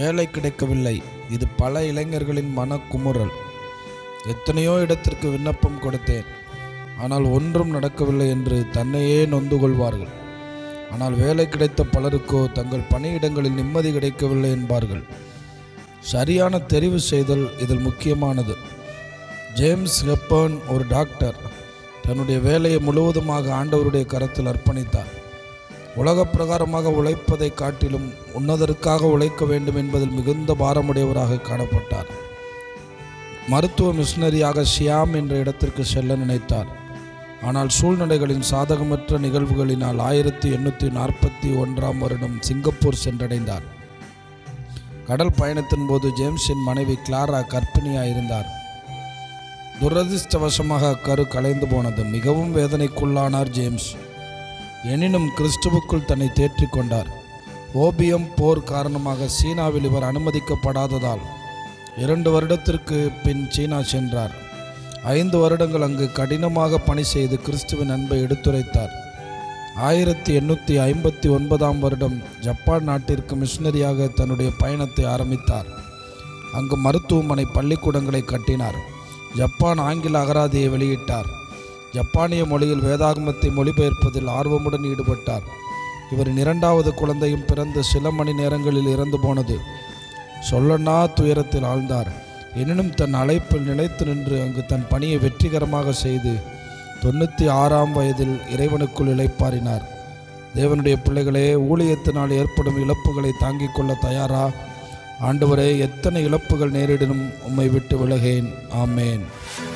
வேலை கிடைக்கவில்லை இது பல இளைஞர்களின் மனக்குமுறல் எத்தனையோ இடத்திற்கு விண்ணப்பம் கொடுத்தேன் ஆனால் ஒன்றும் நடக்கவில்லை என்று தன்னையே நொந்து கொள்வார்கள் ஆனால் வேலை கிடைத்த பலருக்கோ தங்கள் பணியிடங்களில் நிம்மதி கிடைக்கவில்லை என்பார்கள் சரியான தெரிவு செய்தல் இதில் முக்கியமானது ஜேம்ஸ் ஹெப்பர்ன் ஒரு டாக்டர் தன்னுடைய வேலையை முழுவதுமாக ஆண்டவருடைய கரத்தில் அர்ப்பணித்தார் உலக பிரகாரமாக உழைப்பதை காட்டிலும் உன்னதற்காக உழைக்க வேண்டும் என்பதில் மிகுந்த பாரமுடையவராக காணப்பட்டார் மருத்துவ மிஷனரியாக ஷியாம் என்ற இடத்திற்கு செல்ல நினைத்தார் ஆனால் சூழ்நிலைகளின் சாதகமற்ற நிகழ்வுகளினால் ஆயிரத்தி எண்ணூற்றி நாற்பத்தி ஒன்றாம் வருடம் சிங்கப்பூர் சென்றடைந்தார் கடல் பயணத்தின் போது ஜேம்ஸின் மனைவி கிளாரா கர்ப்பிணியாயிருந்தார் துரதிர்ஷ்டவசமாக அக்கரு கலைந்து போனது மிகவும் வேதனைக்குள்ளானார் ஜேம்ஸ் எனினும் கிறிஸ்துவுக்குள் தன்னை தேற்றிக் கொண்டார் ஓபியம் போர் காரணமாக சீனாவில் இவர் அனுமதிக்கப்படாததால் இரண்டு வருடத்திற்கு பின் சீனா சென்றார் ஐந்து வருடங்கள் அங்கு கடினமாக பணி செய்து கிறிஸ்துவின் அன்பை எடுத்துரைத்தார் ஆயிரத்தி எண்ணூற்றி ஐம்பத்தி ஒன்பதாம் வருடம் ஜப்பான் நாட்டிற்கு மிஷனரியாக தன்னுடைய பயணத்தை ஆரம்பித்தார் அங்கு மருத்துவமனை பள்ளிக்கூடங்களை கட்டினார் ஜப்பான் ஆங்கில அகராதியை வெளியிட்டார் ஜப்பானிய மொழியில் வேதாகமத்தை மொழிபெயர்ப்பதில் ஆர்வமுடன் ஈடுபட்டார் இவரின் இரண்டாவது குழந்தையும் பிறந்த சில மணி நேரங்களில் இறந்து போனது சொல்லனா துயரத்தில் ஆழ்ந்தார் எனினும் தன் அழைப்பில் நிலைத்து நின்று அங்கு தன் பணியை வெற்றிகரமாக செய்து தொண்ணூற்றி ஆறாம் வயதில் இறைவனுக்குள் இளைப்பாறினார் தேவனுடைய பிள்ளைகளே ஊழியத்தினால் ஏற்படும் இழப்புகளை தாங்கிக் கொள்ள தயாரா ஆண்டவரே எத்தனை இழப்புகள் நேரிடனும் உம்மை விட்டு விலகேன் ஆமேன்